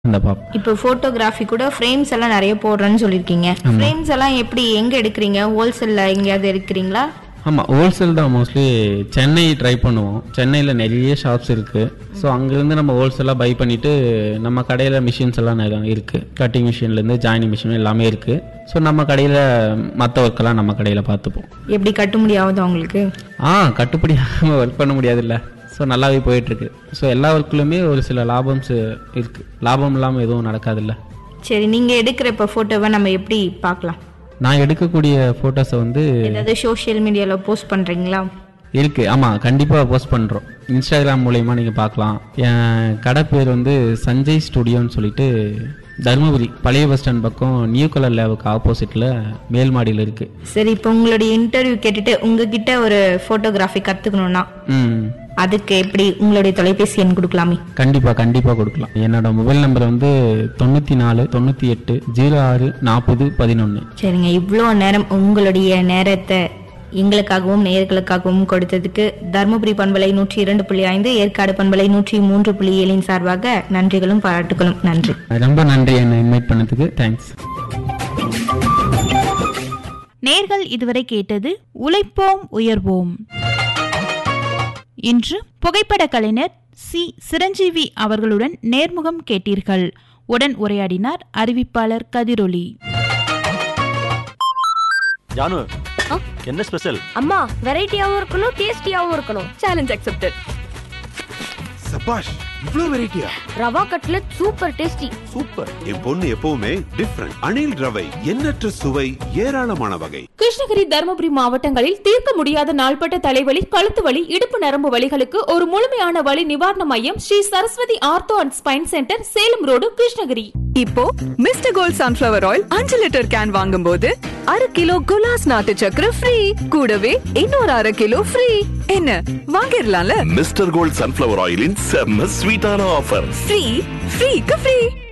அந்த பார்ப்போம் இப்போ ஃபோட்டோகிராஃபி கூட ஃப்ரேம்ஸ் எல்லாம் நிறைய போடுறேன்னு சொல்லியிருக்கீங்க ஃப்ரேம்ஸ் எல்லாம் எப்படி எங்க எடுக்கிறீங்க ஹோல்சேல்ல எங்கேயாவது எடுக்கிறீங்களா ஆமாம் ஹோல்சேல் தான் மோஸ்ட்லி சென்னை ட்ரை பண்ணுவோம் சென்னையில் நிறைய ஷாப்ஸ் இருக்குது ஸோ அங்கேருந்து நம்ம ஹோல்சேலாக பை பண்ணிவிட்டு நம்ம கடையில் மிஷின்ஸ் எல்லாம் நிறைய இருக்குது கட்டிங் மிஷின்லேருந்து ஜாயினிங் மிஷின் எல்லாமே இருக்குது ஸோ நம்ம கடையில் மற்ற ஒர்க்கெல்லாம் நம்ம கடையில் பார்த்துப்போம் எப்படி கட்டுப்படி ஆகுது உங்களுக்கு ஆ கட்டுப்படியாக ஒர்க் பண்ண முடியாதுல்ல ஸோ நல்லாவே போயிட்டுருக்கு ஸோ எல்லா ஒர்க்குலையுமே ஒரு சில லாபம்ஸ் இருக்குது லாபம் இல்லாமல் எதுவும் நடக்காதுல்ல சரி நீங்க எடுக்கிற இப்போ ஃபோட்டோவை நம்ம எப்படி பார்க்கலாம் நான் எடுக்கக்கூடிய ஃபோட்டோஸை வந்து ஏதாவது சோஷியல் மீடியால போஸ்ட் பண்றீங்களா இருக்கு ஆமாம் கண்டிப்பாக போஸ்ட் பண்ணுறோம் இன்ஸ்டாகிராம் மூலயமா நீங்கள் பார்க்கலாம் என் கடை பேர் வந்து சஞ்சய் ஸ்டுடியோன்னு சொல்லிட்டு தருமபுரி பழைய பஸ் ஸ்டாண்ட் பக்கம் நியூ கலர் லேவுக்கு ஆப்போசிட்டில் மேல் மாடியில் இருக்குது சரி இப்போ உங்களுடைய இன்டர்வியூ கேட்டுட்டு உங்ககிட்ட ஒரு ஃபோட்டோகிராஃபி கத்துக்கணும்னா ம் அதுக்கு எப்படி உங்களுடைய தொலைபேசி எண் கொடுக்கலாமே கண்டிப்பாக கண்டிப்பாக கொடுக்கலாம் என்னோட மொபைல் நம்பர் வந்து தொண்ணூற்றி நாலு தொண்ணூற்றி எட்டு ஜீரோ ஆறு நாற்பது பதினொன்று சரிங்க இவ்வளோ நேரம் உங்களுடைய நேரத்தை எங்களுக்காகவும் நேயர்களுக்காகவும் கொடுத்ததுக்கு தருமபுரி பண்பலை நூற்றி இரண்டு புள்ளி ஐந்து ஏற்காடு பண்பலை நூற்றி மூன்று புள்ளி ஏழின் சார்பாக நன்றிகளும் பாராட்டுகளும் நன்றி ரொம்ப நன்றி என்னை இன்வைட் பண்ணதுக்கு தேங்க்ஸ் நேர்கள் இதுவரை கேட்டது உழைப்போம் உயர்வோம் இன்று புகைப்பட கலைஞர் சி சிரஞ்சீவி அவர்களுடன் நேர்முகம் கேட்டீர்கள் உடன் உரையாடினார் அறிவிப்பாளர் கதிரொலி ஜானு என்ன ஸ்பெஷல் அம்மா வெரைட்டியாவும் இருக்கணும் டேஸ்டியாவும் இருக்கணும் சேலஞ்ச் அக்செப்டட் சபாஷ் இவ்ளோ வெரைட்டியா rava cutlet super tasty super என் பொண்ணு எப்பவுமே டிஃப்ரெண்ட் அணில் ரவை எண்ணற்ற சுவை ஏராளமான வகை கிருஷ்ணகிரி தருமபுரி மாவட்டங்களில் தீர்க்க முடியாத நாள்பட்ட தலைவலி கழுத்து வலி இடுப்பு நரம்பு வலிகளுக்கு ஒரு முழுமையான வலி நிவாரண மையம் Sri Saraswathi ortho and spine centre Salem road Krishnagiri இப்போ மிஸ்டர் கோல்ட் சன்ஃபிளவர் ஆயில் அஞ்சு லிட்டர் கேன் வாங்கும்போது அரை கிலோ குலாஸ் நாட்டு சக்கரை ஃப்ரீ கூடவே இன்னொரு அரை கிலோ ஃப்ரீ என்ன வாங்கிடலாம்ல மிஸ்டர் கோல்ட் சன்ஃப்ளவர் ஆயிலின் செம்ம ஸ்வீட்டான ஆஃபர் ஃப்ரீ ஃப்ரீக்கு ஃப்ரீ